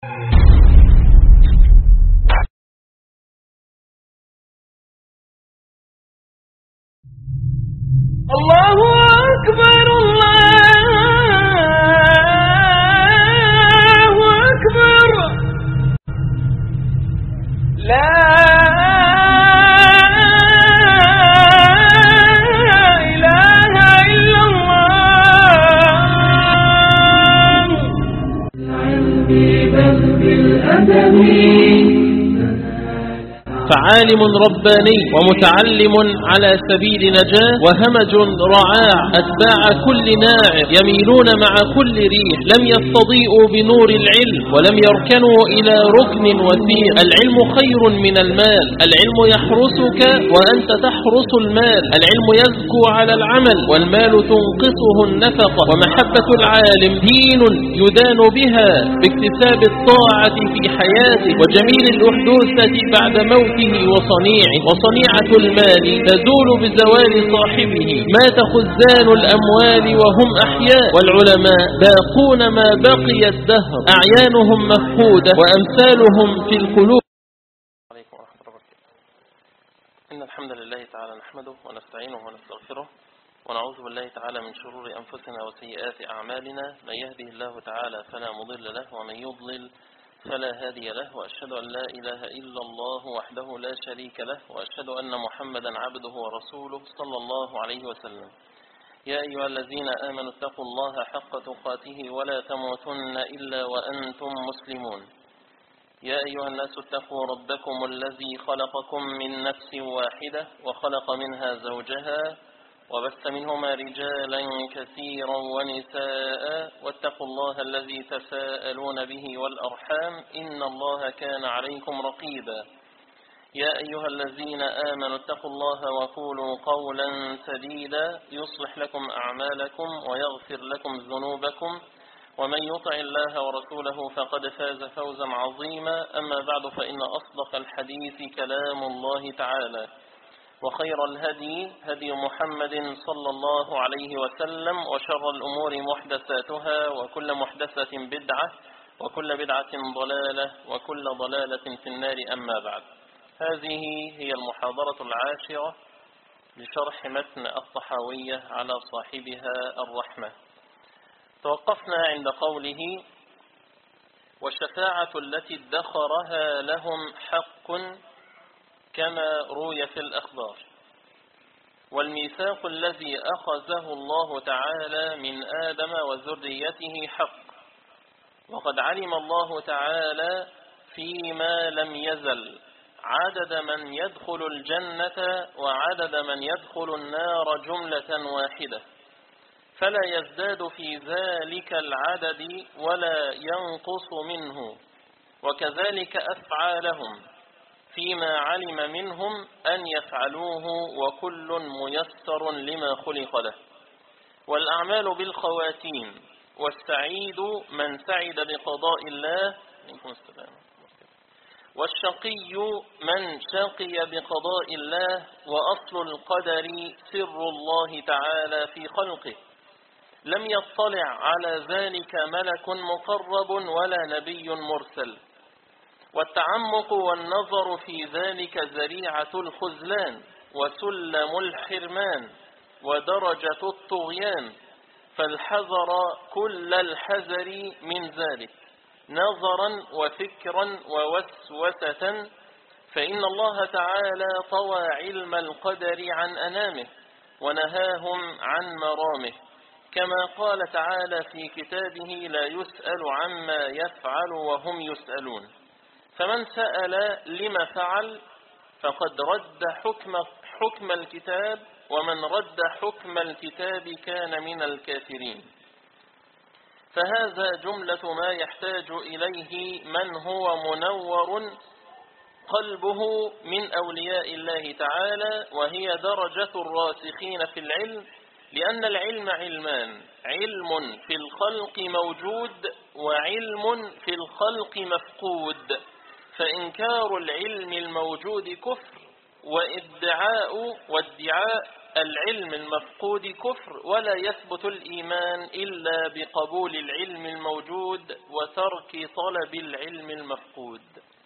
الله أكبر الله أكبر لا إله إلا الله بل بالأدب فعالم رباني ومتعلم على سبيل نجاة وهمج رعاع أتباع كل ناعم يميلون مع كل ريح لم يستضيئوا بنور العلم ولم يركنوا إلى ركن وثيق العلم خير من المال العلم يحرسك وأنت تحرس المال العلم يزكو على العمل والمال تنقصه النفقة ومحبة العالم دين يدان بها باكتساب الطاعة في حياته وجميل الأحدوثة بعد موته وصنيعه وصنيعة المال تزول بزوال صاحبه مات خزان الأموال وهم أحياء والعلماء باقون ما بقي الدهر أعيانهم مفقودة وأمثالهم في القلوب عليكم ورحمة الله وبركاته إن الحمد لله تعالى نحمده ونستعينه ونستغفره ونعوذ بالله تعالى من شرور أنفسنا وسيئات أعمالنا من يهده الله تعالى فلا مضل له ومن يضلل فلا هادي له وأشهد أن لا إله إلا الله وحده لا شريك له وأشهد أن محمدا عبده ورسوله صلى الله عليه وسلم يا أيها الذين آمنوا اتقوا الله حق تقاته ولا تموتن إلا وأنتم مسلمون يا أيها الناس اتقوا ربكم الذي خلقكم من نفس واحدة وخلق منها زوجها وبث منهما رجالا كثيرا ونساء واتقوا الله الذي تساءلون به والأرحام إن الله كان عليكم رقيبا يا أيها الذين آمنوا اتقوا الله وقولوا قولا سديدا يصلح لكم أعمالكم ويغفر لكم ذنوبكم ومن يطع الله ورسوله فقد فاز فوزا عظيما أما بعد فإن أصدق الحديث كلام الله تعالى وخير الهدي هدي محمد صلى الله عليه وسلم وشر الأمور محدثاتها وكل محدثة بدعة وكل بدعة ضلالة وكل ضلالة في النار أما بعد هذه هي المحاضرة العاشرة لشرح متن الطحاوية على صاحبها الرحمة توقفنا عند قوله والشفاعة التي ادخرها لهم حق كما روي في الأخبار والميثاق الذي أخذه الله تعالى من آدم وذريته حق وقد علم الله تعالى فيما لم يزل عدد من يدخل الجنة وعدد من يدخل النار جملة واحدة فلا يزداد في ذلك العدد ولا ينقص منه وكذلك أفعالهم فيما علم منهم أن يفعلوه وكل ميسر لما خلق له والأعمال بالخواتيم والسعيد من سعد بقضاء الله منكم السلام والشقي من شقي بقضاء الله وأصل القدر سر الله تعالى في خلقه لم يطلع على ذلك ملك مقرب ولا نبي مرسل والتعمق والنظر في ذلك ذريعة الخذلان وسلم الحرمان ودرجة الطغيان فالحذر كل الحذر من ذلك نظرا وفكرا ووسوسة فإن الله تعالى طوى علم القدر عن أنامه ونهاهم عن مرامه كما قال تعالى في كتابه لا يسأل عما يفعل وهم يسألون فمن سأل لما فعل فقد رد حكم, حكم الكتاب ومن رد حكم الكتاب كان من الكافرين فهذا جملة ما يحتاج إليه من هو منور قلبه من أولياء الله تعالى وهي درجة الراسخين في العلم لأن العلم علمان علم في الخلق موجود وعلم في الخلق مفقود فإنكار العلم الموجود كفر وادعاء وادعاء العلم المفقود كفر ولا يثبت الإيمان إلا بقبول العلم الموجود وترك طلب العلم المفقود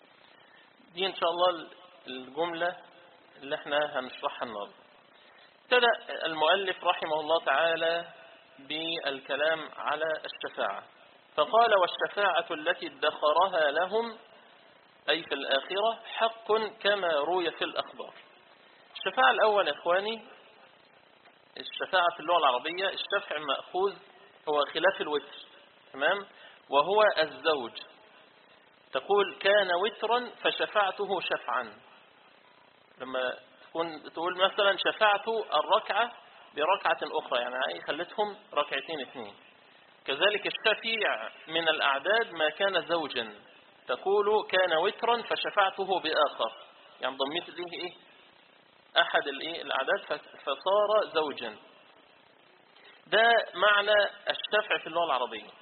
دي إن شاء الله الجملة اللي احنا هنشرحها النهارده ابتدأ المؤلف رحمه الله تعالى بالكلام على الشفاعة فقال والشفاعة التي ادخرها لهم أي في الآخرة حق كما روي في الأخبار الشفاعة الأول يا إخواني الشفاعة في اللغة العربية الشفع مأخوذ هو خلاف الوتر تمام وهو الزوج تقول كان وترا فشفعته شفعا لما تكون تقول مثلا شفعت الركعة بركعة أخرى يعني خلتهم ركعتين اثنين كذلك الشفيع من الأعداد ما كان زوجا تقول كان وترا فشفعته بآخر يعني ضميت ليه إيه أحد الإيه الأعداد فصار زوجا ده معنى الشفع في اللغة العربية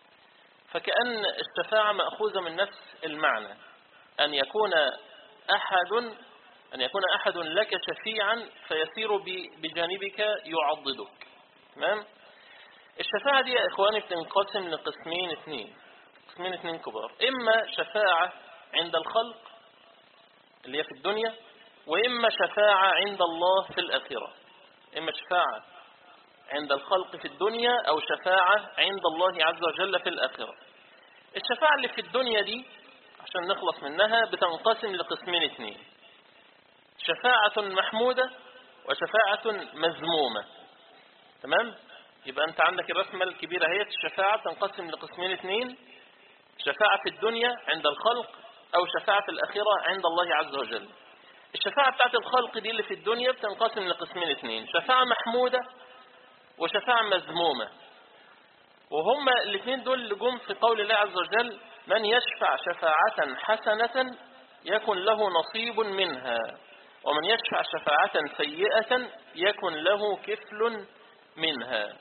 فكأن الشفاعة مأخوذة من نفس المعنى أن يكون أحد أن يكون أحد لك شفيعا فيسير بجانبك يعضدك تمام الشفاعة دي يا إخواني بتنقسم لقسمين اثنين قسمين اثنين كبار إما شفاعة عند الخلق اللي هي في الدنيا وإما شفاعة عند الله في الآخرة إما شفاعة عند الخلق في الدنيا أو شفاعة عند الله عز وجل في الآخرة الشفاعة اللي في الدنيا دي عشان نخلص منها بتنقسم لقسمين اثنين شفاعة محمودة وشفاعة مذمومة تمام يبقى أنت عندك الرسمة الكبيرة هي الشفاعة تنقسم لقسمين اثنين شفاعة في الدنيا عند الخلق أو شفاعة في الأخيرة عند الله عز وجل الشفاعة بتاعت الخلق دي اللي في الدنيا بتنقسم لقسمين اثنين شفاعة محمودة وشفاعة مذمومة وهما الاثنين دول اللي جم في قول الله عز وجل من يشفع شفاعة حسنة يكن له نصيب منها ومن يشفع شفاعة سيئة يكن له كفل منها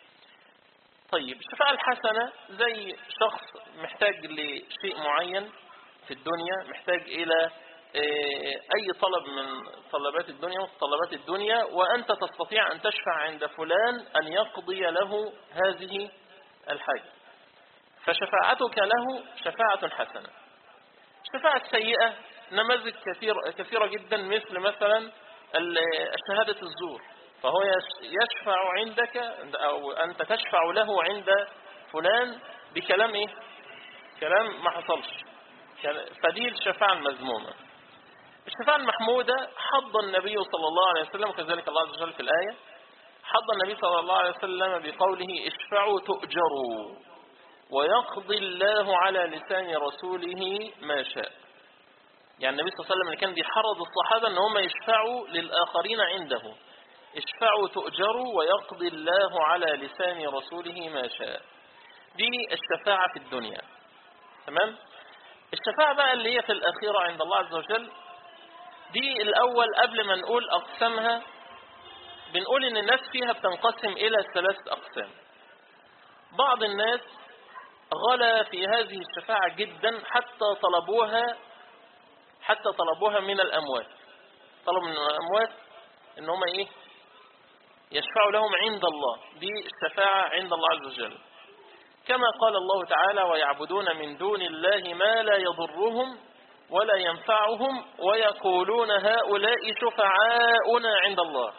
طيب الشفاعة الحسنة زي شخص محتاج لشيء معين في الدنيا محتاج إلى أي طلب من طلبات الدنيا وطلبات الدنيا وأنت تستطيع أن تشفع عند فلان أن يقضي له هذه الحاجة فشفاعتك له شفاعة حسنة الشفاعة السيئة نماذج كثير كثيرة جدا مثل مثلا شهادة الزور فهو يشفع عندك أو أنت تشفع له عند فلان بكلام إيه كلام ما حصلش فدي الشفاعة المذمومة الشفاعة المحمودة حض النبي صلى الله عليه وسلم كذلك الله عز وجل في الآية حض النبي صلى الله عليه وسلم بقوله اشفعوا تؤجروا ويقضي الله على لسان رسوله ما شاء يعني النبي صلى الله عليه وسلم اللي كان بيحرض الصحابة ان هم يشفعوا للآخرين عنده اشفعوا تؤجروا ويقضي الله على لسان رسوله ما شاء دي الشفاعة في الدنيا تمام الشفاعة بقى اللي هي في الأخيرة عند الله عز وجل دي الأول قبل ما نقول أقسامها بنقول إن الناس فيها بتنقسم إلى ثلاث أقسام بعض الناس غلا في هذه الشفاعة جدا حتى طلبوها حتى طلبوها من الأموات طلبوا من الأموات إن هم إيه يشفعوا لهم عند الله دي الشفاعة عند الله عز وجل كما قال الله تعالى ويعبدون من دون الله ما لا يضرهم ولا ينفعهم ويقولون هؤلاء شفعاؤنا عند الله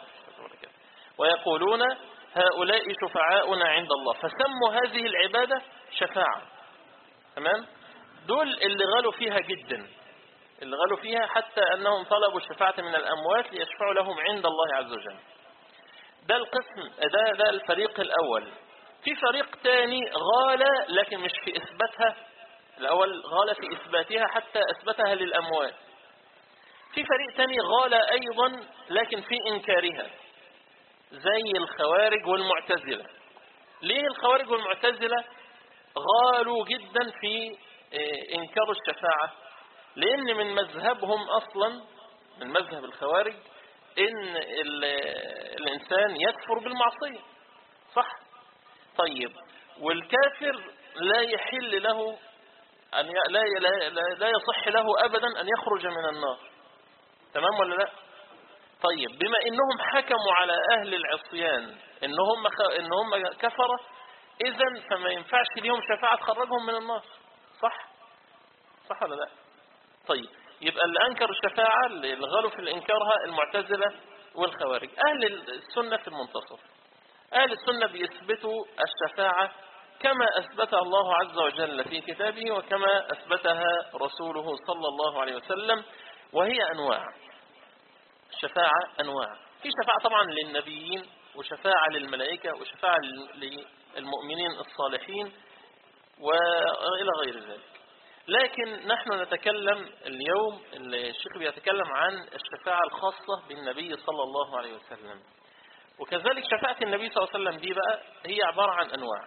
ويقولون هؤلاء شفعاؤنا عند الله فسموا هذه العبادة شفاعة تمام دول اللي غلوا فيها جدا اللي غلوا فيها حتى أنهم طلبوا الشفاعة من الأموات ليشفعوا لهم عند الله عز وجل ده القسم ده, ده الفريق الأول في فريق تاني غالى لكن مش في إثباتها الأول غالى في إثباتها حتى أثبتها للأموات في فريق تاني غالى أيضا لكن في إنكارها زي الخوارج والمعتزلة ليه الخوارج والمعتزلة غالوا جدا في إنكار الشفاعة لأن من مذهبهم أصلا من مذهب الخوارج إن الإنسان يكفر بالمعصية صح طيب والكافر لا يحل له أن ي... لا, لا, لا, لا يصح له أبدا أن يخرج من النار تمام ولا لا طيب بما انهم حكموا على اهل العصيان ان هم خ... ان هم كفره اذا فما ينفعش ليهم شفاعه تخرجهم من النار صح صح ولا لا طيب يبقى اللي انكروا الشفاعه اللي غلوا في انكارها المعتزله والخوارج اهل السنه في المنتصف اهل السنه بيثبتوا الشفاعه كما اثبتها الله عز وجل في كتابه وكما اثبتها رسوله صلى الله عليه وسلم وهي انواع الشفاعة أنواع في شفاعة طبعا للنبيين وشفاعة للملائكة وشفاعة للمؤمنين الصالحين وإلى غير ذلك لكن نحن نتكلم اليوم الشيخ بيتكلم عن الشفاعة الخاصة بالنبي صلى الله عليه وسلم وكذلك شفاعة النبي صلى الله عليه وسلم دي بقى هي عبارة عن أنواع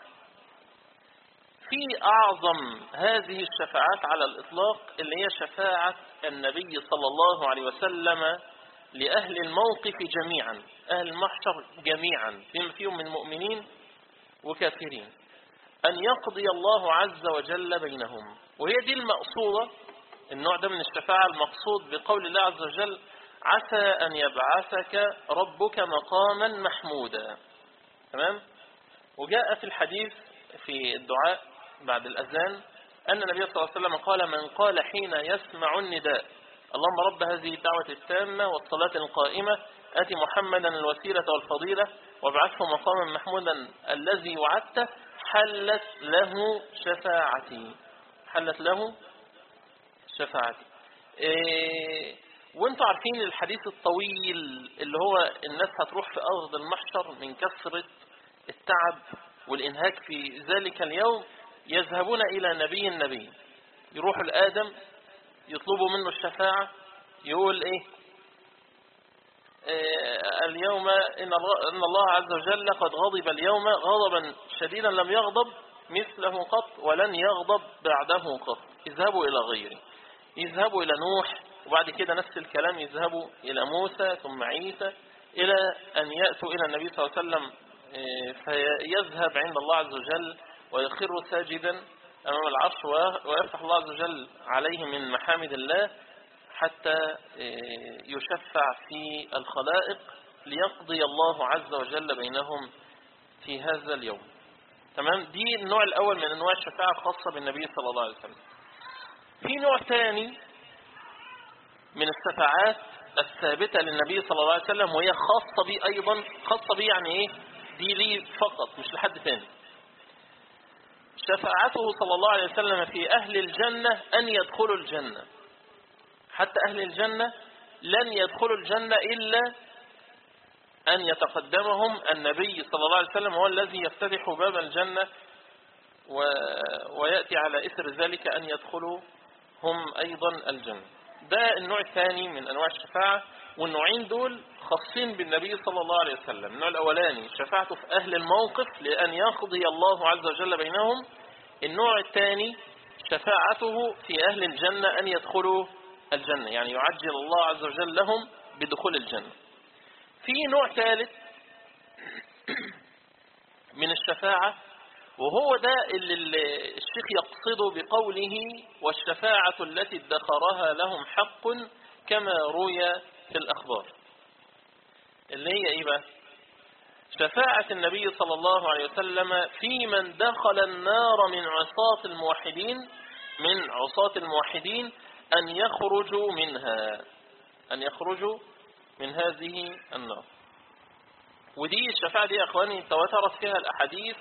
في أعظم هذه الشفاعات على الإطلاق اللي هي شفاعة النبي صلى الله عليه وسلم لأهل الموقف جميعا أهل المحشر جميعا بما فيهم من مؤمنين وكافرين أن يقضي الله عز وجل بينهم وهي دي المقصودة النوع ده من الشفاعة المقصود بقول الله عز وجل عسى أن يبعثك ربك مقاما محمودا تمام وجاء في الحديث في الدعاء بعد الأذان أن النبي صلى الله عليه وسلم قال من قال حين يسمع النداء اللهم رب هذه الدعوة التامة والصلاة القائمة آت محمدا الوسيلة والفضيلة وابعثه مقاما محمودا الذي وعدته حلت له شفاعتي حلت له شفاعتي إيه وانتوا عارفين الحديث الطويل اللي هو الناس هتروح في أرض المحشر من كثرة التعب والإنهاك في ذلك اليوم يذهبون إلى نبي النبي يروحوا لآدم يطلبوا منه الشفاعة يقول ايه آه اليوم إن الله, إن الله عز وجل قد غضب اليوم غضبا شديدا لم يغضب مثله قط ولن يغضب بعده قط اذهبوا إلى غيره يذهبوا إلى نوح وبعد كده نفس الكلام يذهبوا إلى موسى ثم عيسى إلى أن يأتوا إلى النبي صلى الله عليه وسلم فيذهب عند الله عز وجل ويخر ساجدا أمام العرش ويفتح الله عز وجل عليه من محامد الله حتى يشفع في الخلائق ليقضي الله عز وجل بينهم في هذا اليوم تمام دي النوع الأول من أنواع الشفاعة الخاصة بالنبي صلى الله عليه وسلم في نوع ثاني من الشفاعات الثابتة للنبي صلى الله عليه وسلم وهي خاصة بي أيضا خاصة بي يعني إيه دي لي فقط مش لحد ثاني شفاعته صلى الله عليه وسلم في أهل الجنة أن يدخلوا الجنة حتى أهل الجنة لن يدخلوا الجنة إلا أن يتقدمهم النبي صلى الله عليه وسلم هو الذي يفتتح باب الجنة و... ويأتي على إثر ذلك أن يدخلوا هم أيضا الجنة ده النوع الثاني من أنواع الشفاعة والنوعين دول خاصين بالنبي صلى الله عليه وسلم النوع الأولاني شفاعته في أهل الموقف لأن يقضي الله عز وجل بينهم النوع الثاني شفاعته في أهل الجنة أن يدخلوا الجنة يعني يعجل الله عز وجل لهم بدخول الجنة في نوع ثالث من الشفاعة وهو ده اللي الشيخ يقصده بقوله والشفاعة التي ادخرها لهم حق كما روي في الأخبار اللي هي إيه بقى شفاعة النبي صلى الله عليه وسلم في من دخل النار من عصاة الموحدين من عصاة الموحدين أن يخرجوا منها أن يخرجوا من هذه النار ودي الشفاعة دي يا أخواني تواترت فيها الأحاديث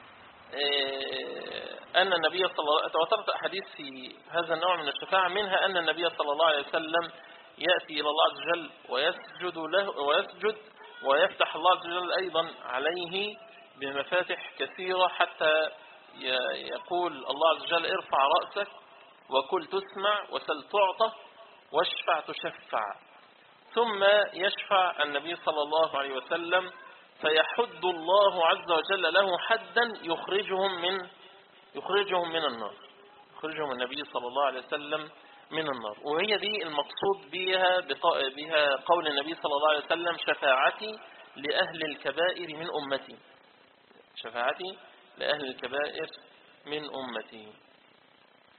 أن النبي صلى الله تواترت أحاديث في هذا النوع من الشفاعة منها أن النبي صلى الله عليه وسلم يأتي إلى الله عز وجل ويسجد له ويسجد ويفتح الله عز وجل أيضا عليه بمفاتح كثيرة حتى يقول الله عز وجل ارفع رأسك وكل تسمع وسل تعطى واشفع تشفع ثم يشفع النبي صلى الله عليه وسلم فيحد الله عز وجل له حدا يخرجهم من يخرجهم من النار يخرجهم النبي صلى الله عليه وسلم من النار وهي دي المقصود بها بها قول النبي صلى الله عليه وسلم شفاعتي لأهل الكبائر من أمتي شفاعتي لأهل الكبائر من أمتي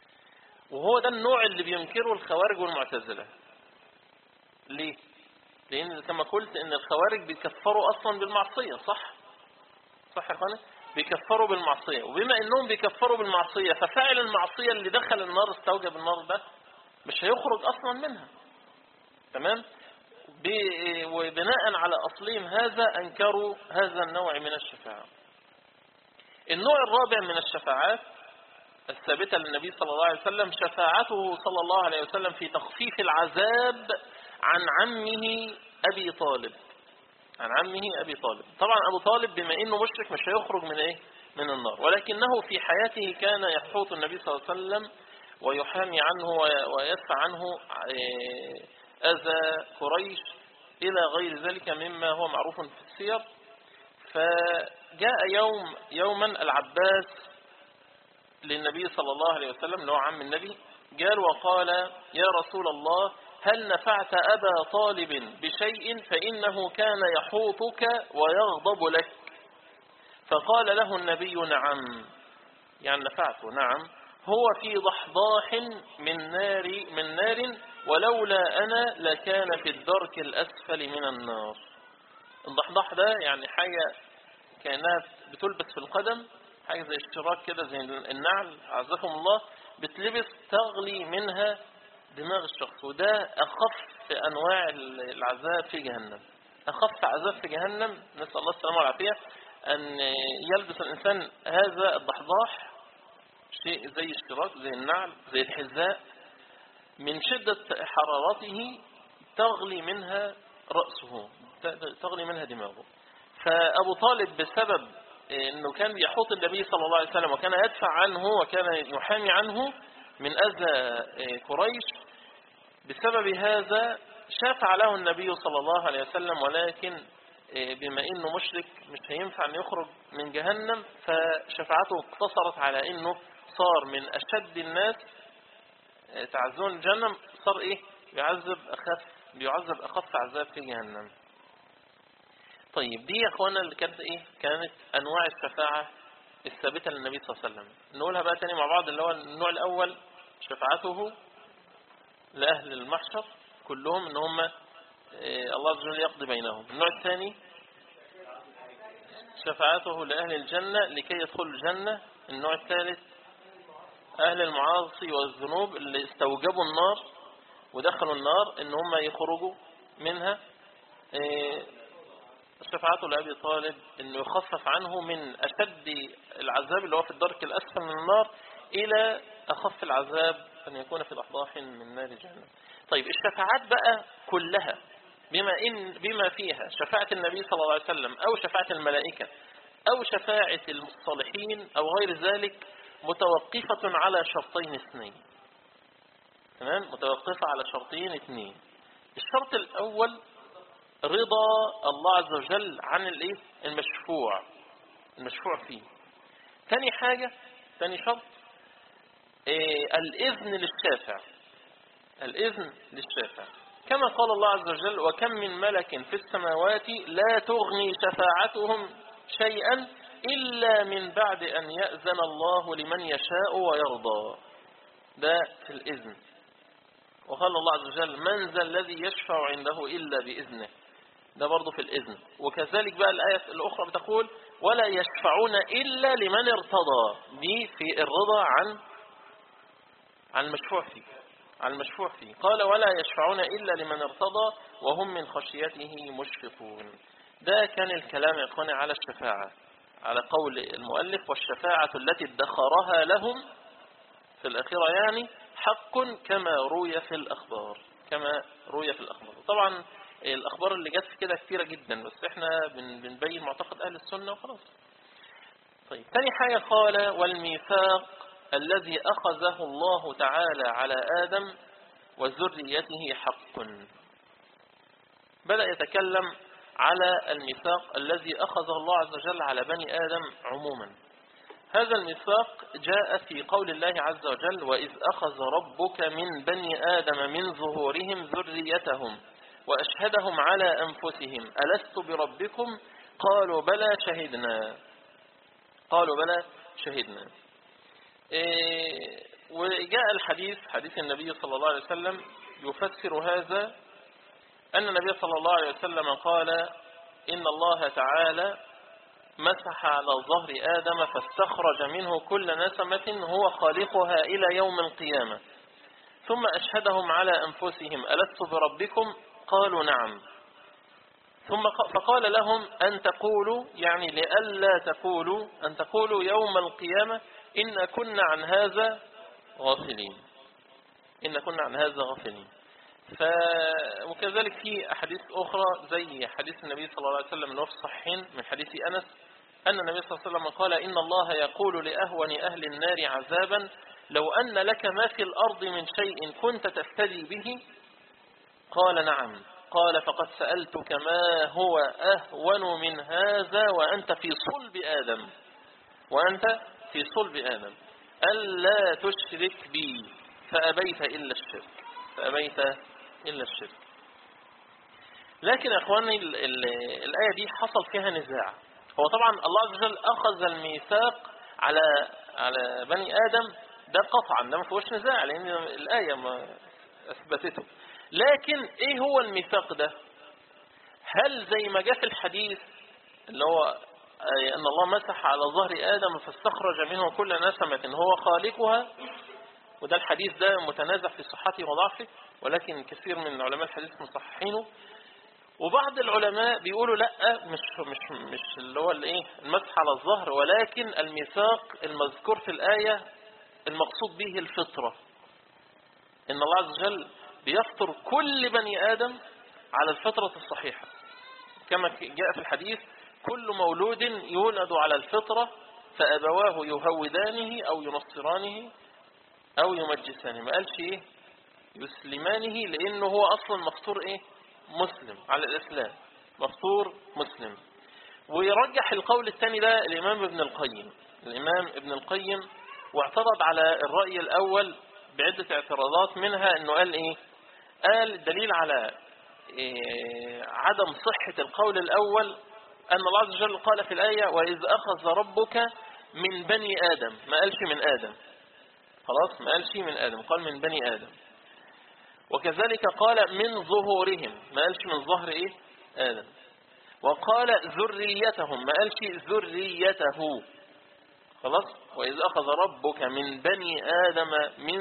وهو ده النوع اللي بينكره الخوارج والمعتزلة ليه لأن كما قلت إن الخوارج بيكفروا أصلا بالمعصية صح صح يا اخواني بيكفروا بالمعصية وبما انهم بيكفروا بالمعصية ففاعل المعصية اللي دخل النار استوجب النار ده مش هيخرج اصلا منها تمام ب- وبناء على اصلهم هذا انكروا هذا النوع من الشفاعة النوع الرابع من الشفاعات الثابتة للنبي صلى الله عليه وسلم شفاعته صلى الله عليه وسلم في تخفيف العذاب عن عمه أبي طالب عن عمه أبي طالب طبعا أبو طالب بما أنه مشرك مش هيخرج من إيه من النار ولكنه في حياته كان يحوط النبي صلى الله عليه وسلم ويحامي عنه وي- ويدفع عنه آه، أذى قريش إلى غير ذلك مما هو معروف في السير فجاء يوم يوما العباس للنبي صلى الله عليه وسلم اللي هو عم النبي قال وقال يا رسول الله هل نفعت أبا طالب بشيء فإنه كان يحوطك ويغضب لك فقال له النبي نعم يعني نفعته نعم هو في ضحضاح من نار من نار ولولا أنا لكان في الدرك الأسفل من النار الضحضاح ده يعني حاجة كأنها بتلبس في القدم حاجة زي اشتراك كده زي النعل عزكم الله بتلبس تغلي منها دماغ الشخص وده أخف أنواع العذاب في جهنم أخف عذاب في جهنم نسأل الله السلامة والعافية أن يلبس الإنسان هذا الضحضاح شيء زي اشتراك زي النعل زي الحذاء من شدة حرارته تغلي منها رأسه تغلي منها دماغه فأبو طالب بسبب أنه كان يحوط النبي صلى الله عليه وسلم وكان يدفع عنه وكان يحامي عنه من أذى قريش بسبب هذا شافع له النبي صلى الله عليه وسلم ولكن بما انه مشرك مش هينفع ان يخرج من جهنم فشفاعته اقتصرت على انه صار من اشد الناس تعذون الجنة صار ايه بيعذب اخف بيعذب اخف عذاب في جهنم طيب دي يا اخوانا اللي كانت ايه كانت انواع الشفاعة الثابتة للنبي صلى الله عليه وسلم نقولها بقى تاني مع بعض اللي هو النوع الاول شفاعته لأهل المحشر كلهم ان هم الله عز وجل يقضي بينهم النوع الثاني شفاعته لأهل الجنة لكي يدخلوا الجنة النوع الثالث أهل المعاصي والذنوب اللي استوجبوا النار ودخلوا النار ان هم يخرجوا منها شفاعته لأبي طالب انه يخفف عنه من أشد العذاب اللي هو في الدرك الأسفل من النار إلى أخف العذاب أن يكون في ضحضاح من نار جهنم طيب الشفاعات بقى كلها بما, إن بما فيها شفاعة النبي صلى الله عليه وسلم أو شفاعة الملائكة أو شفاعة المصطلحين أو غير ذلك متوقفة على شرطين اثنين تمام متوقفة على شرطين اثنين الشرط الأول رضا الله عز وجل عن الايه المشفوع المشفوع فيه ثاني حاجة ثاني شرط إيه الإذن للشافع الإذن للشافع كما قال الله عز وجل وكم من ملك في السماوات لا تغني شفاعتهم شيئا إلا من بعد أن يأذن الله لمن يشاء ويرضى ده في الإذن وقال الله عز وجل من ذا الذي يشفع عنده إلا بإذنه ده برضه في الإذن وكذلك بقى الآية الأخرى بتقول ولا يشفعون إلا لمن ارتضى دي في الرضا عن عن المشفوع فيه عن المشفوع فيه قال ولا يشفعون إلا لمن ارتضى وهم من خشيته مشفقون ده كان الكلام يا اخواني على الشفاعة على قول المؤلف والشفاعة التي ادخرها لهم في الأخيرة يعني حق كما روي في الأخبار كما روي في الأخبار طبعا الأخبار اللي جت كده كثيرة جدا بس احنا بنبين معتقد أهل السنة وخلاص طيب تاني حاجة قال والميثاق الذي أخذه الله تعالى على آدم وذريته حق بدأ يتكلم على الميثاق الذي أخذه الله عز وجل على بني آدم عموما هذا الميثاق جاء في قول الله عز وجل وإذ أخذ ربك من بني آدم من ظهورهم ذريتهم وأشهدهم على أنفسهم ألست بربكم قالوا بلى شهدنا قالوا بلى شهدنا إيه وجاء الحديث حديث النبي صلى الله عليه وسلم يفسر هذا أن النبي صلى الله عليه وسلم قال إن الله تعالى مسح على ظهر آدم فاستخرج منه كل نسمة هو خالقها إلى يوم القيامة ثم أشهدهم على أنفسهم ألست بربكم قالوا نعم ثم فقال لهم أن تقولوا يعني لئلا تقولوا أن تقولوا يوم القيامة إن كنا عن هذا غافلين إن كنا عن هذا غافلين ف... وكذلك في أحاديث أخرى زي حديث النبي صلى الله عليه وسلم من وفي الصحيحين من حديث أنس أن النبي صلى الله عليه وسلم قال إن الله يقول لأهون أهل النار عذابا لو أن لك ما في الأرض من شيء كنت تفتدي به قال نعم قال فقد سألتك ما هو أهون من هذا وأنت في صلب آدم وأنت في صلب آدم ألا تشرك بي فأبيت إلا الشرك فأبيت إلا الشرك لكن يا أخواني ال ال الآية دي حصل فيها نزاع هو طبعا الله عز وجل أخذ الميثاق على على بني آدم ده قطعا ده ما فيهوش نزاع لأن الآية ما أثبتته لكن إيه هو الميثاق ده هل زي ما جاء في الحديث اللي هو أن الله مسح على ظهر آدم فاستخرج منه كل نسمة هو خالقها وده الحديث ده متنازع في صحته وضعفه ولكن كثير من علماء الحديث مصححينه وبعض العلماء بيقولوا لا مش مش مش اللي هو الايه المسح على الظهر ولكن الميثاق المذكور في الآية المقصود به الفطرة ان الله عز وجل بيفطر كل بني آدم على الفطرة الصحيحة كما جاء في الحديث كل مولود يولد على الفطرة فأبواه يهودانه أو ينصرانه أو يمجسانه ما قالش إيه يسلمانه لأنه هو أصلا مفطور إيه مسلم على الإسلام مفطور مسلم ويرجح القول الثاني ده الإمام ابن القيم الإمام ابن القيم واعترض على الرأي الأول بعدة اعتراضات منها أنه قال إيه قال الدليل على إيه عدم صحة القول الأول أن الله عز وجل قال في الآية وإذ أخذ ربك من بني آدم ما قالش من آدم خلاص ما قالش من آدم قال من بني آدم وكذلك قال من ظهورهم ما قالش من ظهر إيه آدم وقال ذريتهم ما قالش ذريته خلاص وإذ أخذ ربك من بني آدم من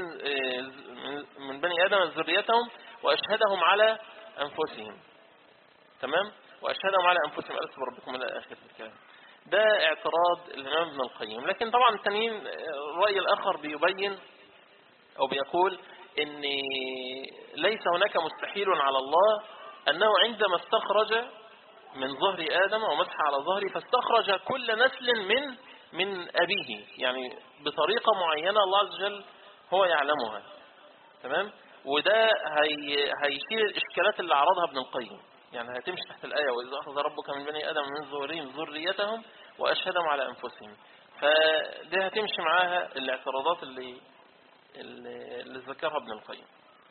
من بني آدم ذريتهم وأشهدهم على أنفسهم تمام وأشهدهم على أنفسهم ألست بربكم إلى آخر الكلام ده اعتراض الإمام ابن القيم لكن طبعا التانيين الرأي الآخر بيبين أو بيقول إن ليس هناك مستحيل على الله أنه عندما استخرج من ظهر آدم ومسح على ظهره فاستخرج كل نسل من من أبيه يعني بطريقة معينة الله عز وجل هو يعلمها تمام وده هي هيشيل الإشكالات اللي عرضها ابن القيم يعني هتمشي تحت الآية وإذا أخذ ربك من بني آدم من ظهورهم ذريتهم وأشهدهم على أنفسهم فده هتمشي معاها الاعتراضات اللي اللي, اللي ذكرها ابن القيم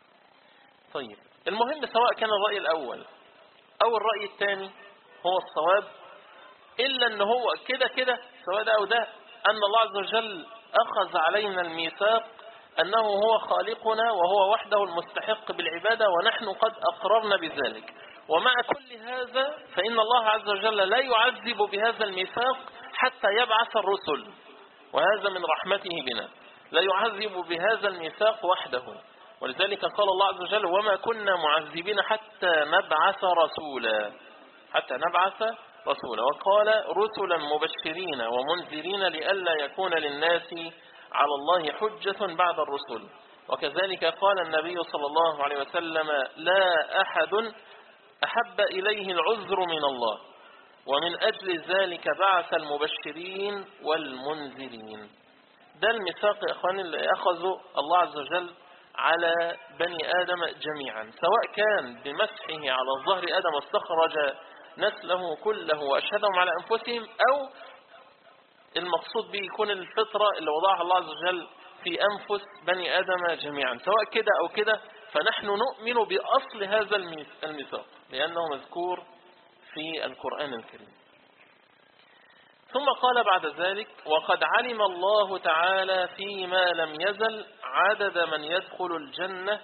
طيب المهم سواء كان الرأي الأول أو الرأي الثاني هو الصواب إلا أن هو كده كده سواء ده أو ده أن الله عز وجل أخذ علينا الميثاق أنه هو خالقنا وهو وحده المستحق بالعبادة ونحن قد أقررنا بذلك ومع كل هذا فإن الله عز وجل لا يعذب بهذا الميثاق حتى يبعث الرسل وهذا من رحمته بنا لا يعذب بهذا الميثاق وحده ولذلك قال الله عز وجل وما كنا معذبين حتى نبعث رسولا حتى نبعث رسولا وقال رسلا مبشرين ومنذرين لئلا يكون للناس على الله حجة بعد الرسل وكذلك قال النبي صلى الله عليه وسلم لا أحد أحب إليه العذر من الله ومن أجل ذلك بعث المبشرين والمنذرين ده الميثاق يا أخواني اللي أخذه الله عز وجل على بني آدم جميعا سواء كان بمسحه على ظهر آدم استخرج نسله كله وأشهدهم على أنفسهم أو المقصود به يكون الفطرة اللي وضعها الله عز وجل في أنفس بني آدم جميعا سواء كده أو كده فنحن نؤمن بأصل هذا الميثاق لأنه مذكور في القرآن الكريم ثم قال بعد ذلك وقد علم الله تعالى فيما لم يزل عدد من يدخل الجنة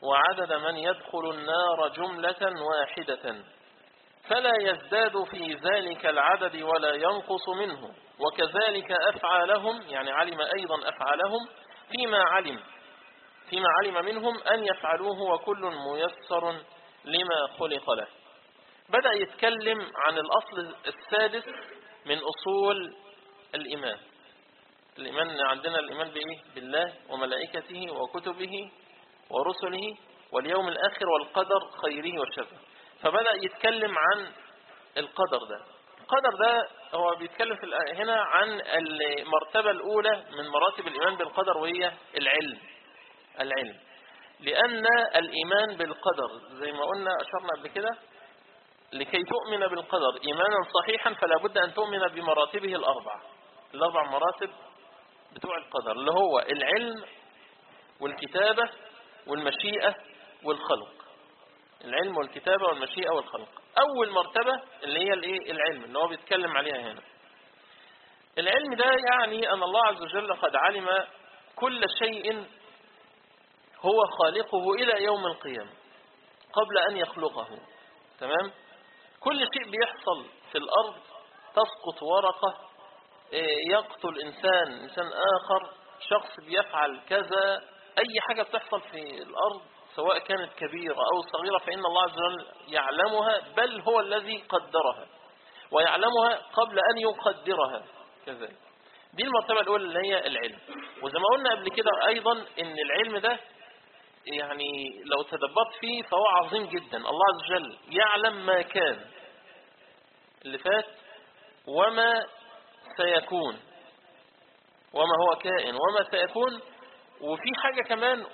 وعدد من يدخل النار جملة واحدة فلا يزداد في ذلك العدد ولا ينقص منه وكذلك أفعالهم يعني علم أيضا أفعالهم فيما علم فيما علم منهم أن يفعلوه وكل ميسر لما خلق له بدأ يتكلم عن الأصل السادس من أصول الإيمان الإيمان عندنا الإيمان بإيه؟ بالله وملائكته وكتبه ورسله واليوم الآخر والقدر خيره وشره فبدأ يتكلم عن القدر ده القدر ده هو بيتكلم في الآية هنا عن المرتبة الأولى من مراتب الإيمان بالقدر وهي العلم العلم لأن الإيمان بالقدر زي ما قلنا أشرنا قبل كده لكي تؤمن بالقدر إيمانا صحيحا فلا بد أن تؤمن بمراتبه الأربع الأربع مراتب بتوع القدر اللي هو العلم والكتابة والمشيئة والخلق العلم والكتابة والمشيئة والخلق أول مرتبة اللي هي الايه العلم اللي هو بيتكلم عليها هنا العلم ده يعني أن الله عز وجل قد علم كل شيء هو خالقه إلى يوم القيامة قبل أن يخلقه تمام كل شيء بيحصل في الأرض تسقط ورقة يقتل إنسان إنسان آخر شخص بيفعل كذا أي حاجة بتحصل في الأرض سواء كانت كبيرة أو صغيرة فإن الله عز وجل يعلمها بل هو الذي قدرها ويعلمها قبل أن يقدرها كذلك دي المرتبة الأولى اللي هي العلم وزي ما قلنا قبل كده أيضا إن العلم ده يعني لو تدبرت فيه فهو عظيم جدا الله عز وجل يعلم ما كان اللي فات وما سيكون وما هو كائن وما سيكون وفي حاجة كمان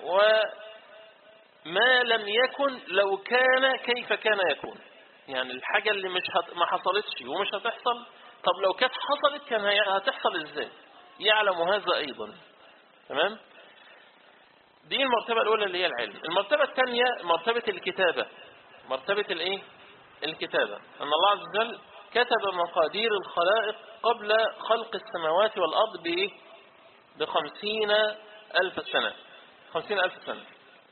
وما لم يكن لو كان كيف كان يكون يعني الحاجة اللي مش هت... ما حصلتش ومش هتحصل طب لو كانت حصلت كان هي... هتحصل ازاي يعلم هذا ايضا تمام دي المرتبة الاولى اللي هي العلم المرتبة الثانية مرتبة الكتابة مرتبة الايه الكتابة ان الله عز وجل كتب مقادير الخلائق قبل خلق السماوات والارض بايه بخمسين الف سنة خمسين الف سنة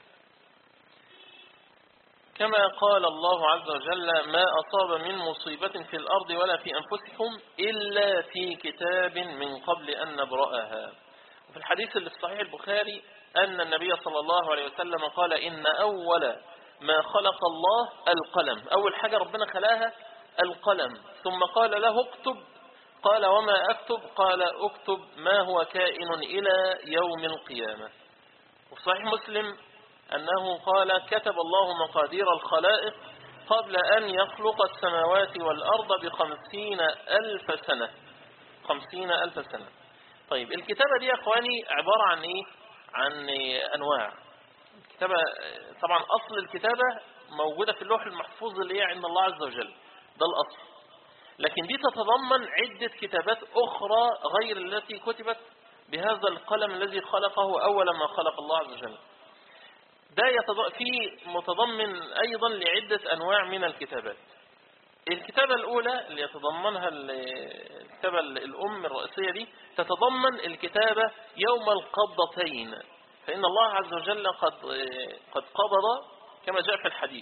كما قال الله عز وجل ما أصاب من مصيبة في الأرض ولا في أنفسكم إلا في كتاب من قبل أن نبرأها وفي الحديث اللي في صحيح البخاري أن النبي صلى الله عليه وسلم قال إن أول ما خلق الله القلم أول حاجة ربنا خلاها القلم ثم قال له اكتب قال وما أكتب قال اكتب ما هو كائن إلى يوم القيامة وفي صحيح مسلم أنه قال كتب الله مقادير الخلائق قبل أن يخلق السماوات والأرض بخمسين ألف سنة خمسين ألف سنة طيب الكتابة دي يا أخواني عبارة عن إيه عن أنواع الكتابة طبعا أصل الكتابة موجودة في اللوح المحفوظ اللي هي عند الله عز وجل ده الأصل لكن دي تتضمن عدة كتابات أخرى غير التي كتبت بهذا القلم الذي خلقه أول ما خلق الله عز وجل ده يتض... في متضمن أيضا لعدة أنواع من الكتابات الكتابة الأولى اللي يتضمنها الكتابة الأم الرئيسية دي تتضمن الكتابة يوم القبضتين فإن الله عز وجل قد قد قبض كما جاء في الحديث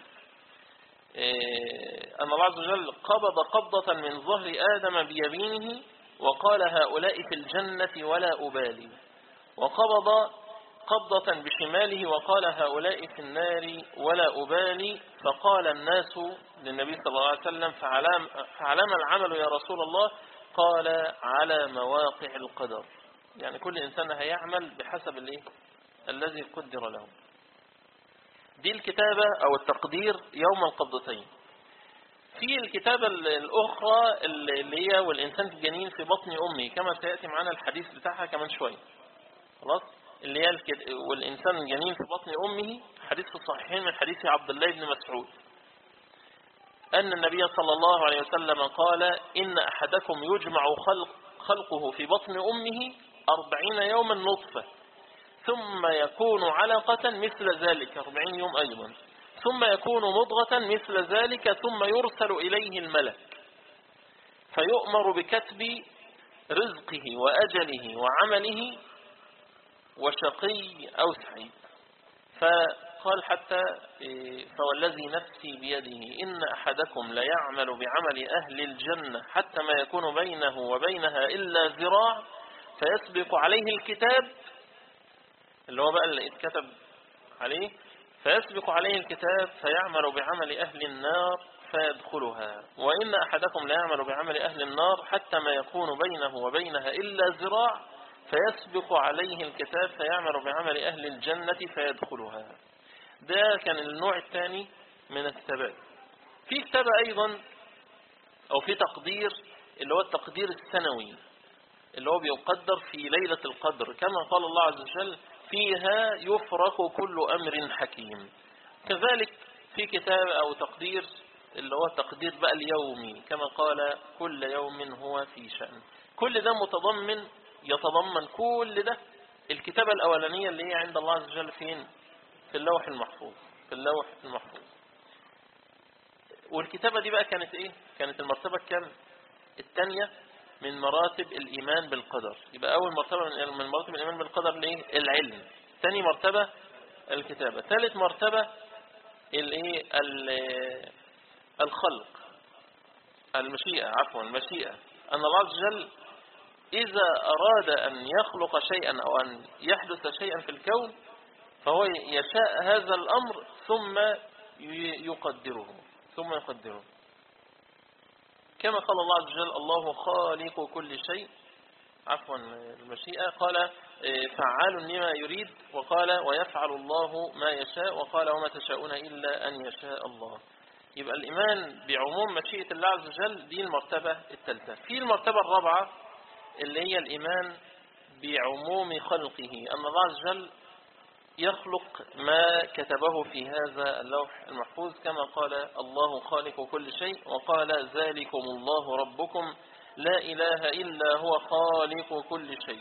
أن الله عز وجل قبض قبضة من ظهر آدم بيمينه وقال هؤلاء في الجنة ولا أبالي وقبض قبضة بشماله وقال هؤلاء في النار ولا أبالي فقال الناس للنبي صلى الله عليه وسلم فعلام, فعلام العمل يا رسول الله قال على مواقع القدر يعني كل إنسان هيعمل بحسب الايه الذي قدر له دي الكتابة أو التقدير يوم القبضتين في الكتابة الأخرى اللي هي والإنسان الجنين في بطن أمه كما سيأتي معنا الحديث بتاعها كمان شوية خلاص اللي هي الكد... والإنسان الجنين في بطن أمه حديث في الصحيحين من حديث عبد الله بن مسعود أن النبي صلى الله عليه وسلم قال إن أحدكم يجمع خلق خلقه في بطن أمه أربعين يوما نطفة ثم يكون علقة مثل ذلك أربعين يوم أيضا ثم يكون مضغة مثل ذلك ثم يرسل إليه الملك فيؤمر بكتب رزقه وأجله وعمله وشقي أو سعيد قال حتى إيه، فوالذي نفسي بيده إن أحدكم ليعمل بعمل أهل الجنة حتى ما يكون بينه وبينها إلا ذراع فيسبق عليه الكتاب اللي هو بقى اللي اتكتب عليه فيسبق عليه الكتاب فيعمل بعمل أهل النار فيدخلها وإن أحدكم لا يعمل بعمل أهل النار حتى ما يكون بينه وبينها إلا ذراع فيسبق عليه الكتاب فيعمل بعمل أهل الجنة فيدخلها ده كان النوع الثاني من الثبات في كتاب أيضا أو في تقدير اللي هو التقدير السنوي اللي هو بيقدر في ليلة القدر كما قال الله عز وجل فيها يفرق كل أمر حكيم كذلك في كتاب أو تقدير اللي هو التقدير بقى اليومي كما قال كل يوم هو في شأن كل ده متضمن يتضمن كل ده الكتابة الأولانية اللي هي عند الله عز وجل فين في اللوح المحفوظ في اللوح المحفوظ والكتابة دي بقى كانت ايه كانت المرتبة الكام الثانية من مراتب الإيمان بالقدر يبقى أول مرتبة من من مراتب الإيمان بالقدر ليه العلم ثاني مرتبة الكتابة ثالث مرتبة الايه ال- الخلق المشيئة عفوا المشيئة أن الله عز وجل إذا أراد أن يخلق شيئا أو أن يحدث شيئا في الكون فهو يشاء هذا الأمر ثم ي- يقدره ثم يقدره كما قال الله عز وجل الله خالق كل شيء عفوا المشيئة قال آه، فعال لما يريد وقال ويفعل الله ما يشاء وقال وما تشاءون إلا أن يشاء الله يبقى الإيمان بعموم مشيئة الله عز وجل دي المرتبة الثالثة في المرتبة الرابعة اللي هي الإيمان بعموم خلقه أن الله عز وجل يخلق ما كتبه في هذا اللوح المحفوظ كما قال الله خالق كل شيء وقال ذلكم الله ربكم لا إله إلا هو خالق كل شيء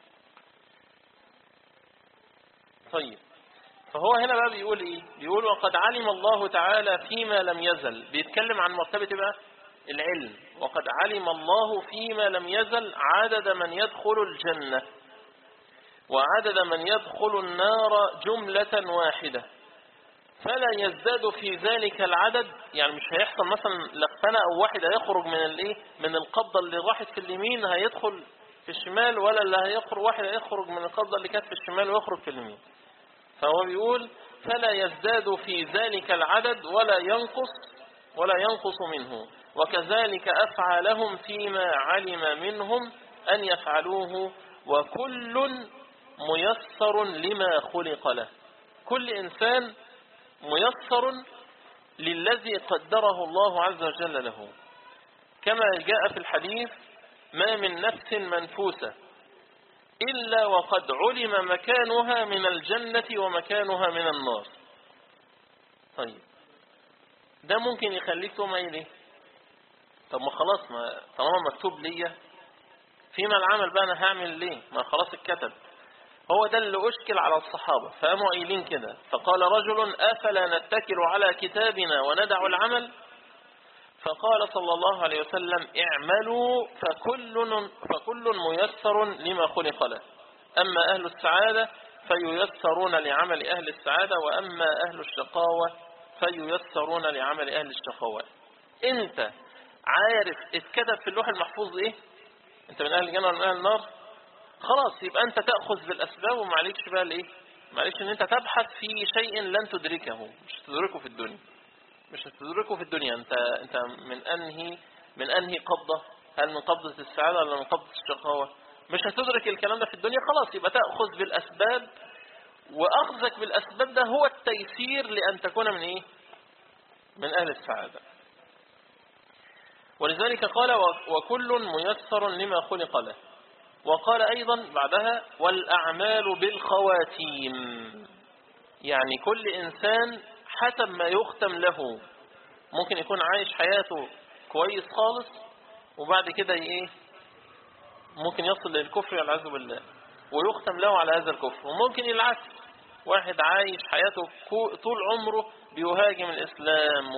طيب فهو هنا بقى بيقول ايه بيقول وقد علم الله تعالى فيما لم يزل بيتكلم عن مرتبة إيه بقى العلم وقد علم الله فيما لم يزل عدد من يدخل الجنة وعدد من يدخل النار جملة واحدة فلا يزداد في ذلك العدد يعني مش هيحصل مثلا لفنة او واحد هيخرج من الايه من القبضة اللي راحت في اليمين هيدخل في الشمال ولا اللي هيخرج واحد هيخرج من القبضة اللي كانت في الشمال ويخرج في اليمين فهو بيقول فلا يزداد في ذلك العدد ولا ينقص ولا ينقص منه وكذلك أفعالهم فيما علم منهم أن يفعلوه وكل ميسر لما خلق له كل إنسان ميسر للذي قدره الله عز وجل له كما جاء في الحديث ما من نفس منفوسة إلا وقد علم مكانها من الجنة ومكانها من النار طيب ده ممكن يخليك تقوم قايل ايه طب ما خلاص ما طالما مكتوب ليا فيما العمل بقى انا هعمل ليه ما خلاص اتكتب هو ده اللي أشكل على الصحابة فقاموا قايلين كده فقال رجل أفلا نتكل على كتابنا وندع العمل فقال صلى الله عليه وسلم اعملوا فكل, فكل ميسر لما خلق له أما أهل السعادة فييسرون لعمل أهل السعادة وأما أهل الشقاوة فييسرون لعمل أهل الشقاوة أنت عارف اتكتب في اللوح المحفوظ إيه أنت من أهل الجنة ولا من أهل النار خلاص يبقى أنت تأخذ بالأسباب ومعليكش بقى الإيه معليكش أن أنت تبحث في شيء لن تدركه مش تدركه في الدنيا مش هتدركه في الدنيا انت انت من انهي من انهي قبضة هل من قبضة السعادة ولا من قبضة الشقاوة مش هتدرك الكلام ده في الدنيا خلاص يبقى تأخذ بالأسباب وأخذك بالأسباب ده هو التيسير لأن تكون من إيه من أهل السعادة ولذلك قال وكل ميسر لما خلق له وقال أيضا بعدها والأعمال بالخواتيم يعني كل إنسان حسب ما يختم له ممكن يكون عايش حياته كويس خالص وبعد كده ايه ممكن يصل للكفر والعياذ بالله ويختم له على هذا الكفر وممكن العكس واحد عايش حياته طول عمره بيهاجم الإسلام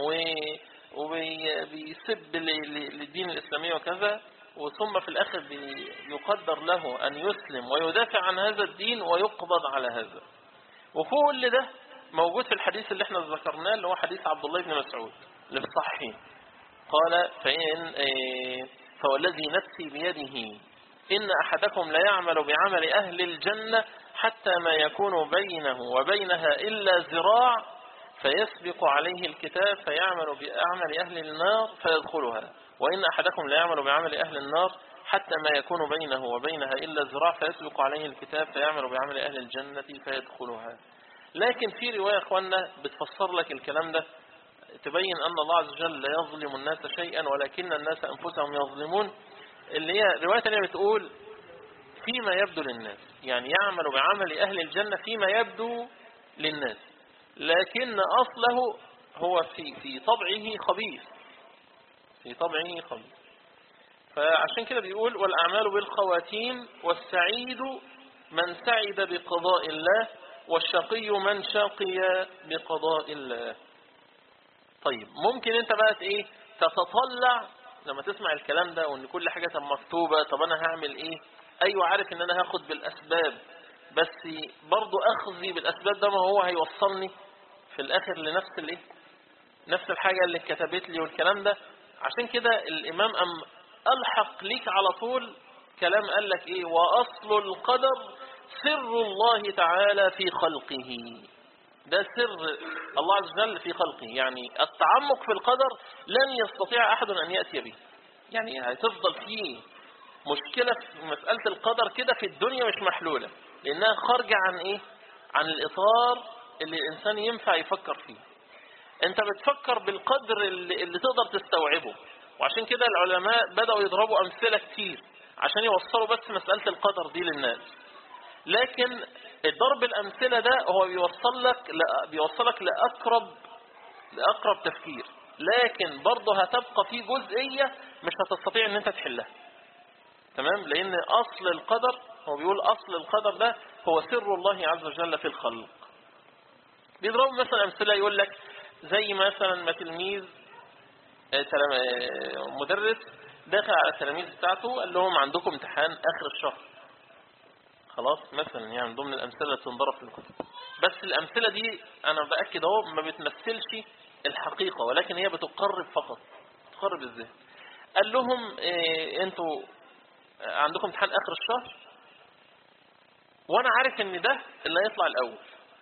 وبيسب للدين الإسلامي وكذا وثم في الآخر يقدر له أن يسلم ويدافع عن هذا الدين ويقبض على هذا وكل ده موجود في الحديث اللي احنا ذكرناه اللي هو حديث عبد الله بن مسعود اللي في الصحيحين قال فإن إيه، فوالذي نفسي بيده إن أحدكم لا يعمل بعمل أهل الجنة حتى ما يكون بينه وبينها إلا ذراع فيسبق عليه الكتاب فيعمل بعمل أهل النار فيدخلها وإن أحدكم لا يعمل بعمل أهل النار حتى ما يكون بينه وبينها إلا ذراع فيسبق عليه الكتاب فيعمل بعمل أهل الجنة فيدخلها لكن في رواية أخوانا بتفسر لك الكلام ده تبين أن الله عز وجل لا يظلم الناس شيئا ولكن الناس أنفسهم يظلمون اللي هي رواية تانية بتقول فيما يبدو للناس يعني يعمل بعمل أهل الجنة فيما يبدو للناس لكن أصله هو في في طبعه خبيث في طبعه خبيث فعشان كده بيقول والأعمال بالخواتيم والسعيد من سعد بقضاء الله والشقي من شقي بقضاء الله طيب ممكن انت بقى ايه تتطلع لما تسمع الكلام ده وان كل حاجة مكتوبة طب انا هعمل ايه ايوه عارف ان انا هاخد بالاسباب بس برضو اخذي بالاسباب ده ما هو هيوصلني في الاخر لنفس الايه نفس الحاجة اللي كتبت لي والكلام ده عشان كده الامام ام الحق ليك على طول كلام قال لك ايه واصل القدر سر الله تعالى في خلقه ده سر الله عز وجل في خلقه يعني التعمق في القدر لن يستطيع أحد أن يأتي به يعني هتفضل فيه مشكلة في مسألة القدر كده في الدنيا مش محلولة لأنها خارجة عن إيه عن الإطار اللي الإنسان ينفع يفكر فيه أنت بتفكر بالقدر اللي, اللي تقدر تستوعبه وعشان كده العلماء بدأوا يضربوا أمثلة كتير عشان يوصلوا بس مسألة القدر دي للناس لكن الضرب الأمثلة ده هو بيوصل لك بيوصلك لأقرب لأقرب تفكير لكن برضه هتبقى في جزئية مش هتستطيع ان انت تحلها تمام لان اصل القدر هو بيقول اصل القدر ده هو سر الله عز وجل في الخلق بيضربوا مثلا امثله يقول لك زي مثلا ما تلميذ مدرس داخل على التلاميذ بتاعته قال لهم عندكم امتحان اخر الشهر خلاص مثلا يعني من ضمن الامثله اللي تنضرب في الكتب بس الامثله دي انا باكد اهو ما بتمثلش الحقيقه ولكن هي بتقرب فقط تقرب الذهن قال لهم إيه انتوا عندكم امتحان اخر الشهر وانا عارف ان ده اللي هيطلع الاول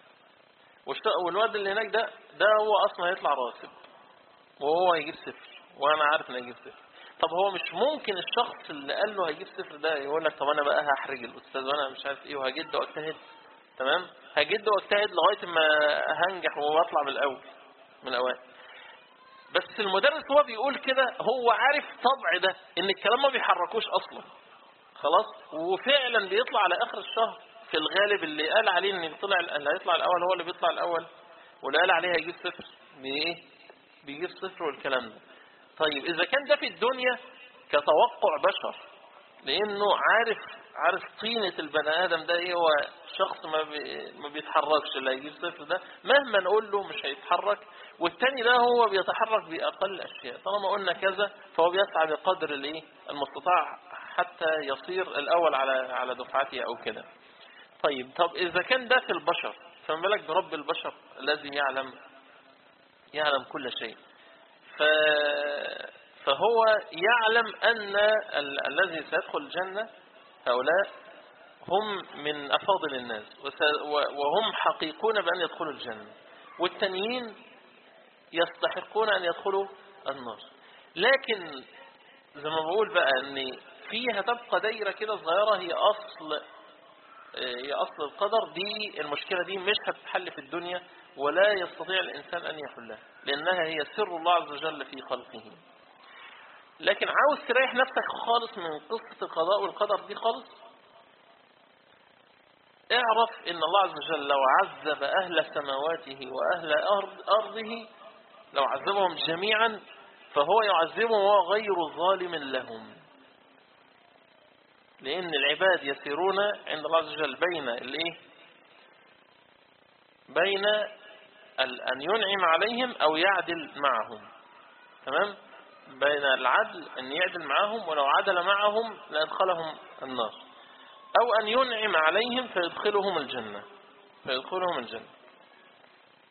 والواد اللي هناك ده ده هو اصلا هيطلع راتب وهو هيجيب صفر وانا عارف انه هيجيب صفر طب هو مش ممكن الشخص اللي قال له هيجيب صفر ده يقول لك طب انا بقى هحرج الاستاذ وانا مش عارف ايه وهجد واجتهد تمام هجد واجتهد لغايه ما هنجح واطلع من الاول من الاوائل بس المدرس هو بيقول كده هو عارف طبع ده ان الكلام ما بيحركوش اصلا خلاص وفعلا بيطلع على اخر الشهر في الغالب اللي قال عليه ان طلع اللي هيطلع الاول هو اللي بيطلع الاول واللي قال عليه هيجيب صفر بايه بيجيب صفر والكلام ده طيب اذا كان ده في الدنيا كتوقع بشر لانه عارف عارف طينة البني ادم ده ايه هو شخص ما بي ما بيتحركش اللي هيجيب صفر ده مهما نقول له مش هيتحرك والتاني ده هو بيتحرك باقل اشياء طالما قلنا كذا فهو بيسعى بقدر الايه المستطاع حتى يصير الاول على على دفعته او كده طيب طب اذا كان ده في البشر فما بالك برب البشر الذي يعلم يعلم كل شيء ف فهو يعلم أن ال الذي سيدخل الجنة هؤلاء هم من أفاضل الناس وهم حقيقون بأن يدخلوا الجنة والتانيين يستحقون أن يدخلوا النار لكن زي ما بقول بقى أن فيها تبقى دايرة كده صغيرة هي أصل هي أصل القدر دي المشكلة دي مش هتتحل في الدنيا ولا يستطيع الإنسان أن يحلها لأنها هي سر الله عز وجل في خلقه لكن عاوز تريح نفسك خالص من قصة القضاء والقدر دي خالص اعرف ان الله عز وجل لو عذب اهل سماواته واهل أرض ارضه لو عذبهم جميعا فهو يعذبهم وهو غير ظالم لهم لان العباد يسيرون عند الله عز وجل بين الايه بين ان ينعم عليهم او يعدل معهم تمام بين العدل أن يعدل معهم ولو عدل معهم لأدخلهم النار أو أن ينعم عليهم فيدخلهم الجنة فيدخلهم الجنة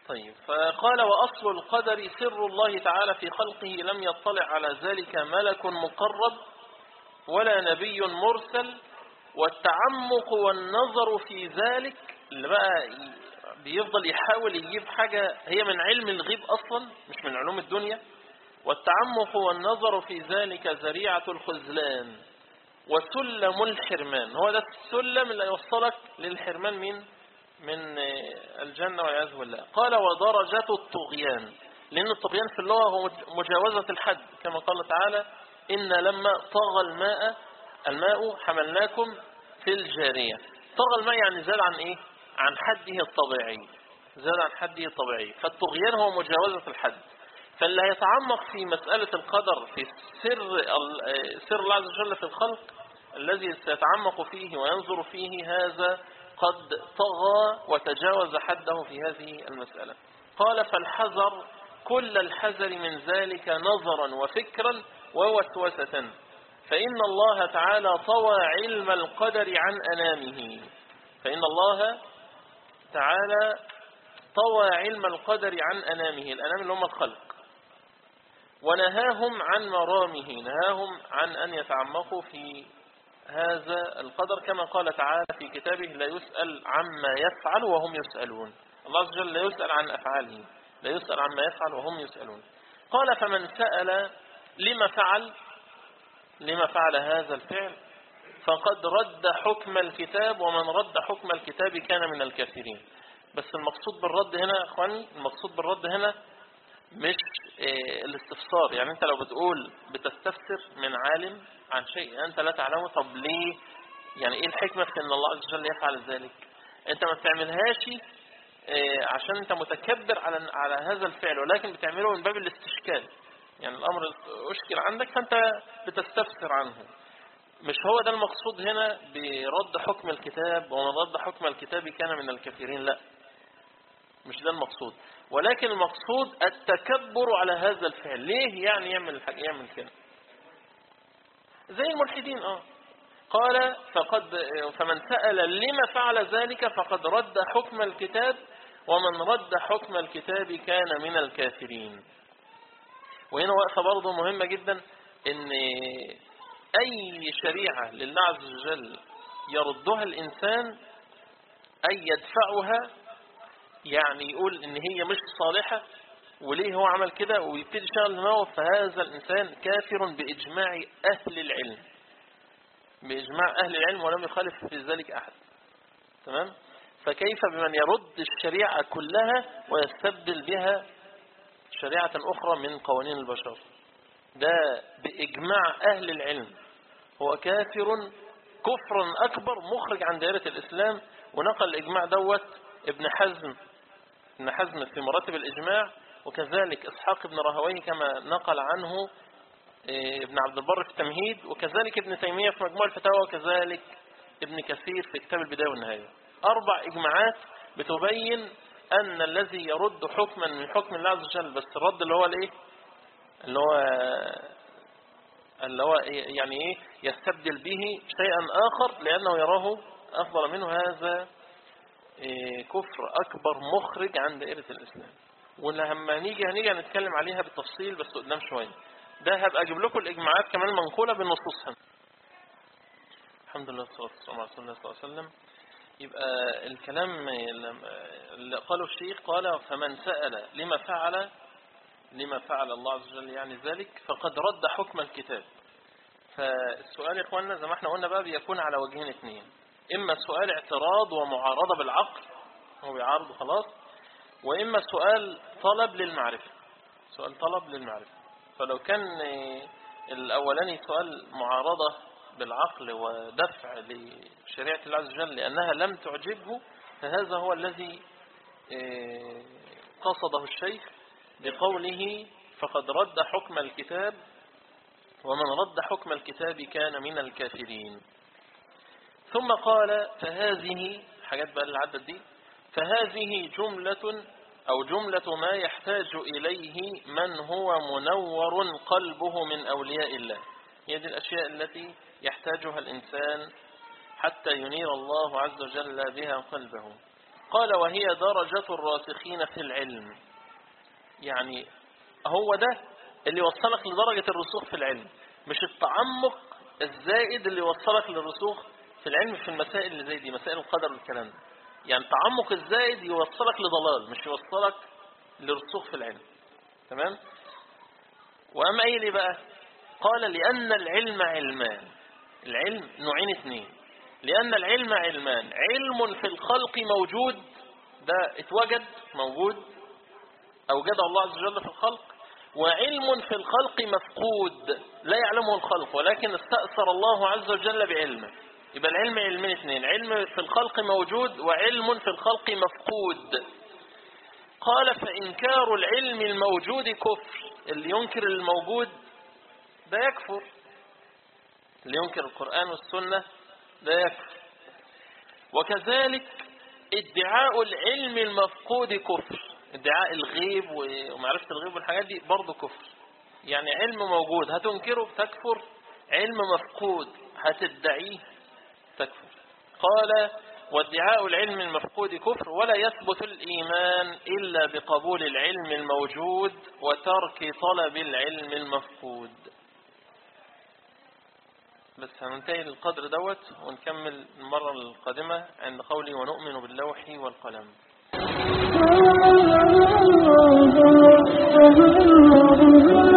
طيب فقال وأصل القدر سر الله تعالى في خلقه لم يطلع على ذلك ملك مقرب ولا نبي مرسل والتعمق والنظر في ذلك اللي بقى بيفضل يحاول يجيب حاجة هي من علم الغيب أصلا مش من علوم الدنيا والتعمق والنظر في ذلك ذريعة الخذلان وسلم الحرمان هو ده السلم اللي يوصلك للحرمان من من الجنة والعياذ بالله قال ودرجة الطغيان لأن الطغيان في اللغة هو مجاوزة الحد كما قال تعالى إن لما طغى الماء الماء حملناكم في الجارية طغى الماء يعني زاد عن إيه عن حده الطبيعي زاد عن حده الطبيعي فالطغيان هو مجاوزة الحد فاللي هيتعمق في مسألة القدر في سر سر الله عز وجل في الخلق الذي سيتعمق فيه وينظر فيه هذا قد طغى وتجاوز حده في هذه المسألة قال فالحذر كل الحذر من ذلك نظرا وفكرا ووسوسة فإن الله تعالى طوى علم القدر عن أنامه فإن الله تعالى طوى علم القدر عن أنامه الأنام اللي هم الخلق ونهاهم عن مرامه نهاهم عن أن يتعمقوا في هذا القدر كما قال تعالى في كتابه لا يسأل عما يفعل وهم يسألون الله عز وجل لا يسأل عن أفعاله لا يسأل عما يفعل وهم يسألون قال فمن سأل لما فعل لما فعل هذا الفعل فقد رد حكم الكتاب ومن رد حكم الكتاب كان من الكافرين بس المقصود بالرد هنا يا اخواني المقصود بالرد هنا مش إيه الاستفسار يعني انت لو بتقول بتستفسر من عالم عن شيء انت لا تعلمه طب ليه يعني ايه الحكمة في ان الله عز وجل يفعل ذلك انت ما بتعملهاش إيه عشان انت متكبر على على هذا الفعل ولكن بتعمله من باب الاستشكال يعني الامر اشكل عندك فانت بتستفسر عنه مش هو ده المقصود هنا برد حكم الكتاب ومن رد حكم الكتاب كان من الكافرين لا مش ده المقصود ولكن المقصود التكبر على هذا الفعل ليه يعني يعمل الحاجة يعمل كده زي الملحدين اه قال فقد فمن سأل لما فعل ذلك فقد رد حكم الكتاب ومن رد حكم الكتاب كان من الكافرين وهنا وقفة برضه مهمة جدا ان اي شريعة لله عز وجل يردها الانسان اي يدفعها يعني يقول ان هي مش صالحة وليه هو عمل كده ويبتدي يشتغل دماغه فهذا الانسان كافر باجماع اهل العلم باجماع اهل العلم ولم يخالف في ذلك احد تمام فكيف بمن يرد الشريعة كلها ويستبدل بها شريعة اخرى من قوانين البشر ده باجماع اهل العلم هو كافر كفرا اكبر مخرج عن دائرة الاسلام ونقل الاجماع دوت ابن حزم ابن حزم في مراتب الإجماع وكذلك إسحاق بن راهويه كما نقل عنه ابن عبد البر في التمهيد وكذلك ابن تيمية في مجموع الفتاوى وكذلك ابن كثير في كتاب البداية والنهاية أربع إجماعات بتبين أن الذي يرد حكما من حكم الله عز وجل بس الرد اللي هو الإيه اللي هو اللي هو يعني إيه يستبدل به شيئا آخر لأنه يراه أفضل منه هذا كفر أكبر مخرج عن دائرة الإسلام ولما نيجي هنيجي هنتكلم عليها بالتفصيل بس قدام شوية ده هبقى أجيب لكم الإجماعات كمان منقولة بنصوصها الحمد لله والصلاة والسلام على رسول الله صلى الله عليه وسلم يبقى الكلام اللي قاله الشيخ قال فمن سأل لما فعل لما فعل الله عز وجل يعني ذلك فقد رد حكم الكتاب فالسؤال يا اخواننا زي ما احنا قلنا بقى بيكون على وجهين اثنين إما سؤال اعتراض ومعارضة بالعقل هو بيعارض خلاص وإما سؤال طلب للمعرفة سؤال طلب للمعرفة فلو كان الأولاني سؤال معارضة بالعقل ودفع لشريعة الله عز وجل لأنها لم تعجبه فهذا هو الذي قصده الشيخ بقوله فقد رد حكم الكتاب ومن رد حكم الكتاب كان من الكافرين ثم قال فهذه حاجات بقى اللي عدت دي فهذه جملة أو جملة ما يحتاج إليه من هو منور قلبه من أولياء الله هي دي الأشياء التي يحتاجها الإنسان حتى ينير الله عز وجل بها قلبه قال وهي درجة الراسخين في العلم يعني هو ده اللي يوصلك لدرجة الرسوخ في العلم مش التعمق الزائد اللي يوصلك للرسوخ في العلم في المسائل اللي زي دي مسائل القدر والكلام ده يعني التعمق الزائد يوصلك لضلال مش يوصلك لرسوخ في العلم تمام وأما أي ليه بقى قال لأن العلم علمان العلم نوعين اثنين لأن العلم علمان علم في الخلق موجود ده اتوجد موجود أوجد الله عز وجل في الخلق وعلم في الخلق مفقود لا يعلمه الخلق ولكن استأثر الله عز وجل بعلمه يبقى العلم علمين اثنين علم في الخلق موجود وعلم في الخلق مفقود قال فإنكار العلم الموجود كفر اللي ينكر الموجود ده يكفر اللي ينكر القرآن والسنة ده يكفر وكذلك ادعاء العلم المفقود كفر ادعاء الغيب ومعرفة الغيب والحاجات دي برضه كفر يعني علم موجود هتنكره تكفر علم مفقود هتدعيه تكفر قال وادعاء العلم المفقود كفر ولا يثبت الإيمان إلا بقبول العلم الموجود وترك طلب العلم المفقود بس هننتهي للقدر دوت ونكمل المرة القادمة عند قولي ونؤمن باللوح والقلم Oh